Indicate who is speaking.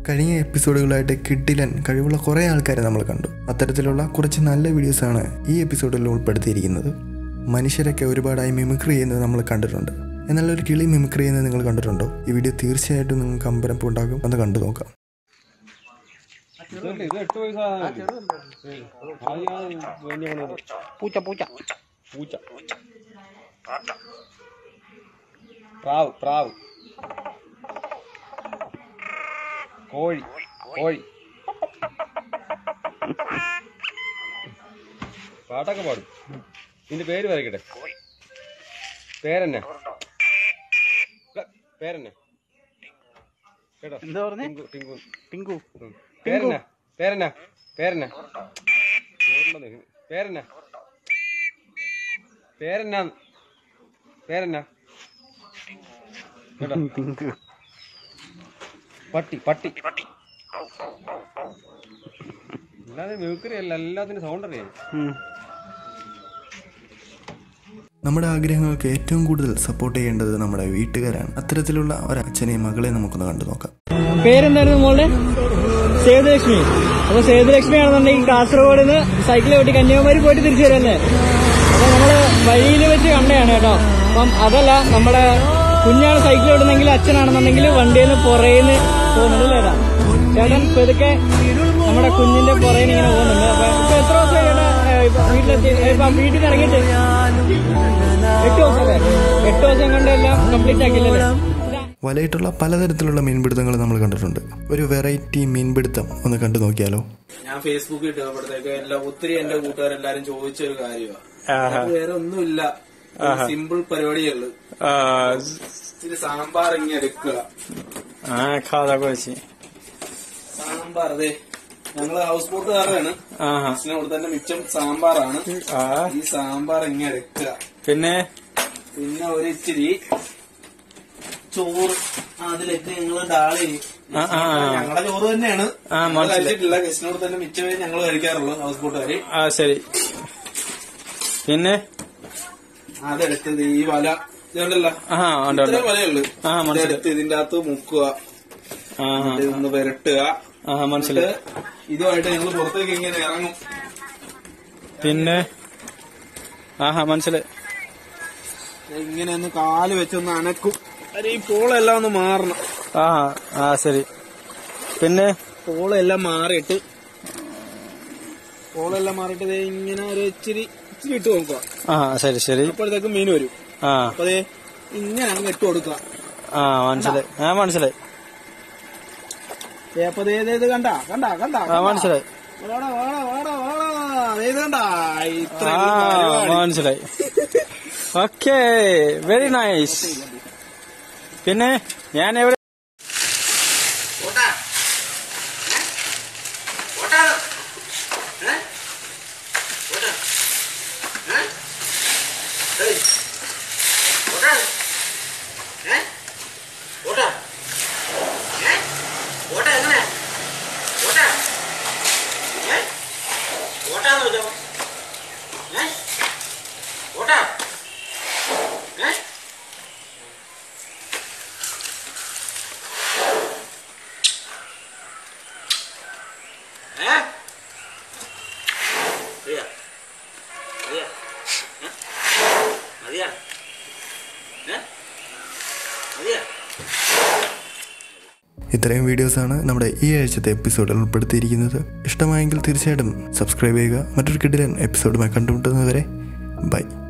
Speaker 1: കഴിഞ്ഞ എപ്പിസോഡുകളായിട്ട് കിഡിലൻ കഴിവുള്ള കുറേ ആൾക്കാരെ നമ്മൾ കണ്ടു അത്തരത്തിലുള്ള കുറച്ച് നല്ല വീഡിയോസാണ് ഈ എപ്പിസോഡിൽ ഉൾപ്പെടുത്തിയിരിക്കുന്നത് മനുഷ്യരൊക്കെ ഒരുപാടായി മിമിക്രി ചെയ്യുന്നത് നമ്മൾ കണ്ടിട്ടുണ്ട് എന്നാൽ ഒരു കിളി മിമിക്രി ചെയ്യുന്നത് നിങ്ങൾ കണ്ടിട്ടുണ്ടോ ഈ വീഡിയോ തീർച്ചയായിട്ടും നിങ്ങൾക്ക് അമ്പരപ്പ് ഉണ്ടാകും ഒന്ന് കണ്ടു നോക്കാം
Speaker 2: ഇതല്ലേ, ഇത് എട്ട് വയസ്സാ ആദ്യം വലിയ പണിയത്.
Speaker 3: പൂച്ച പൂച്ച
Speaker 2: പൂച്ച പ്രാവ് പ്രാവ് കോഴി കോഴി പാട്ടൊക്കെ പാടും നിന്റെ പേര് വരയ്ക്കട്ടെ പേരെന്നെ പേരെന്നെ കേട്ടോ
Speaker 3: എന്താ പറഞ്ഞേ
Speaker 2: ടിങ്കു ടിങ്കു
Speaker 3: ടിങ്കു
Speaker 2: ഉം. പേരെന്നാ പേരെന്നാ പേരെന്നാ ചോറുണ്ടെന്ന് ഇത്. പേരെന്നാ പേരെന്നാ പേരെന്നാ കേട്ടോ
Speaker 3: ടിങ്കു
Speaker 2: പട്ടി പട്ടി അല്ലാതെ മ്യൂക്കറി അല്ല എല്ലാത്തിനും സൗണ്ട് അറിയാം
Speaker 3: ഉം.
Speaker 1: നമ്മുടെ ആഗ്രഹങ്ങൾക്ക് ഏറ്റവും കൂടുതൽ സപ്പോർട്ട് ചെയ്യേണ്ടത് നമ്മുടെ വീട്ടുകാരാണ് അത്തരത്തിലുള്ള ഒരു അച്ഛനെയും മകളെയും നമുക്കൊന്ന് കണ്ടു നോക്കാം
Speaker 4: പേരെന്തായിരുന്നു മോളുടെ സേതുലക്ഷ്മി അപ്പൊ സേതുലക്ഷ്മി ആണെന്നുണ്ടെങ്കിൽ കാസർഗോഡ് നിന്ന് സൈക്കിൾ ഓട്ടി കന്യാകുമാരി പോയിട്ട് തിരിച്ചു വരുമല്ലേ അപ്പൊ നമ്മള് വഴിയിൽ വെച്ച് കണ്ടതാണ് കേട്ടോ അപ്പം അതല്ല നമ്മുടെ കുഞ്ഞാണ് സൈക്കിൾ ഓടുന്നെങ്കിൽ അച്ഛനാണെന്നുണ്ടെങ്കിൽ വണ്ടിയിൽ നിന്ന് പുറയിന്ന് പോകുന്നുണ്ട് ചേട്ടാ ചേട്ടൻ ഇപ്പൊ ഇതൊക്കെ നമ്മുടെ കുഞ്ഞിന്റെ പുറയിന്ന് ഇങ്ങനെ പോകുന്നുണ്ട് അപ്പൊ ഇപ്പൊ എത്ര ദിവസം ചേട്ടാ ഏ, ഇപ്പൊ വീട്ടിലെത്തി ഏ, ഇപ്പൊ വീട്ടിൽ നിന്ന് ഇറങ്ങിയിട്ട് എട്ട് ദിവസം അല്ലേ എട്ട് ദിവസം കൊണ്ട് എല്ലാം കംപ്ലീറ്റ് ആക്കില്ലല്ലേ
Speaker 1: വലയിട്ടുള്ള പലതരത്തിലുള്ള മീൻപിടുത്തങ്ങൾ നമ്മൾ കണ്ടിട്ടുണ്ട് ഒരു വെറൈറ്റി മീൻപിടുത്തം ഒന്ന് കണ്ടു നോക്കിയാലോ
Speaker 5: ഞാൻ ഫേസ്ബുക്കിൽ ഇട്ടപ്പോഴത്തേക്ക് എല്ലാം ഒത്തിരി എന്റെ കൂട്ടുകാരെല്ലാരും ചോദിച്ച ഒരു കാര്യമാണ് വേറെ ഒന്നുമില്ല സിമ്പിൾ പരിപാടിയുള്ളു ഇച്ചിരി സാമ്പാർ ഇങ്ങനെ എടുക്കുക
Speaker 3: ആ ഖാദ കുറിച്ച്
Speaker 5: സാമ്പാർ അതെ ഞങ്ങള് ഹൗസ് ബോട്ടുകാരാണ്
Speaker 3: ആഹാ
Speaker 5: ഇവിടെ തന്നെ മിച്ചം സാമ്പാറാണ്
Speaker 3: ആ
Speaker 5: ഈ സാമ്പാർ ഇങ്ങനെ എടുക്കുക
Speaker 3: പിന്നെ
Speaker 5: പിന്നെ ഒരു ഇച്ചിരി ചോറ് അതിലേക്ക് ഞങ്ങള് ഡാളി
Speaker 3: ആ, ആ, ആ.
Speaker 5: ഞങ്ങളുടെ ചോറ് തന്നെയാണ്
Speaker 3: ആ,
Speaker 5: ഞങ്ങള്
Speaker 3: മനസ്സിലായി.
Speaker 5: കഴിച്ചിട്ടില്ല ഗസ്റ്റിനോട് തന്നെ മിച്ചമേ ഞങ്ങൾ കഴിക്കാറുള്ളൂ ഹൗസ് ബോട്ടുകാര്
Speaker 3: ആ ശരി പിന്നെ
Speaker 5: അതെടുത്തത് ഈ വല ഇതുണ്ടല്ലോ
Speaker 3: ആ ഉണ്ട് ഉണ്ട്
Speaker 5: ഇത്രയും വലയുള്ളു
Speaker 3: ആ, മനസ്സിലായി.
Speaker 5: ഇതെടുത്ത് ഇതിന്റെ അകത്ത് മുക്കുക
Speaker 3: ആഹാ
Speaker 5: ഇതൊന്ന് പുരട്ടുക
Speaker 3: ആ മനസ്സിലായി
Speaker 5: എന്നിട്ട് ഇതുമായിട്ട് ഞങ്ങൾ പുറത്തേക്ക് ഇങ്ങനെ ഇറങ്ങും
Speaker 3: പിന്നെ ആഹാ മനസ്സിലായി
Speaker 5: ഇങ്ങനെ ഒന്ന് കാല് വെച്ചൊന്ന് അനക്കും അത് ഈ പോളെല്ലാം ഒന്ന് മാറണം
Speaker 3: ആഹാ ആ ശരി പിന്നെ
Speaker 5: പോളെല്ലാം മാറിയിട്ട് പോളെല്ലാം മാറിയിട്ട് ദേ ഇങ്ങനെ ഒരു ഇച്ചിരി ഇച്ചിരി ഇട്ട് നോക്കുക
Speaker 3: ആ ശരി ശരി
Speaker 5: അപ്പോഴത്തേക്ക് മീൻ വരും
Speaker 3: ആ
Speaker 5: അപ്പൊ ദേ ഇങ്ങനെ അങ്ങ് ഇട്ട് കൊടുക്കുക
Speaker 3: ആ മനസ്സിലായി ആ മനസ്സിലായി
Speaker 5: ദേ അപ്പൊ ദേ ദേ ഇത് കണ്ട കണ്ട കണ്ട
Speaker 3: ആ മനസ്സിലായി
Speaker 5: വാടാ വാടാ വാടാ വാടാ ദേ ഇത് കണ്ട ഇത്ര
Speaker 3: ആ മനസ്സിലായി ഓക്കെ വെരി നൈസ് പിന്നെ ഞാൻ എവിടെ
Speaker 1: ഇത്രയും വീഡിയോസാണ് നമ്മുടെ ഈ ആഴ്ചത്തെ എപ്പിസോഡിൽ ഉൾപ്പെടുത്തിയിരിക്കുന്നത് ഇഷ്ടമായെങ്കിൽ തീർച്ചയായിട്ടും സബ്സ്ക്രൈബ് ചെയ്യുക മറ്റൊരു കിടിലൻ എപ്പിസോഡുമായി കണ്ടുമുട്ടുന്നതുവരെ ബൈ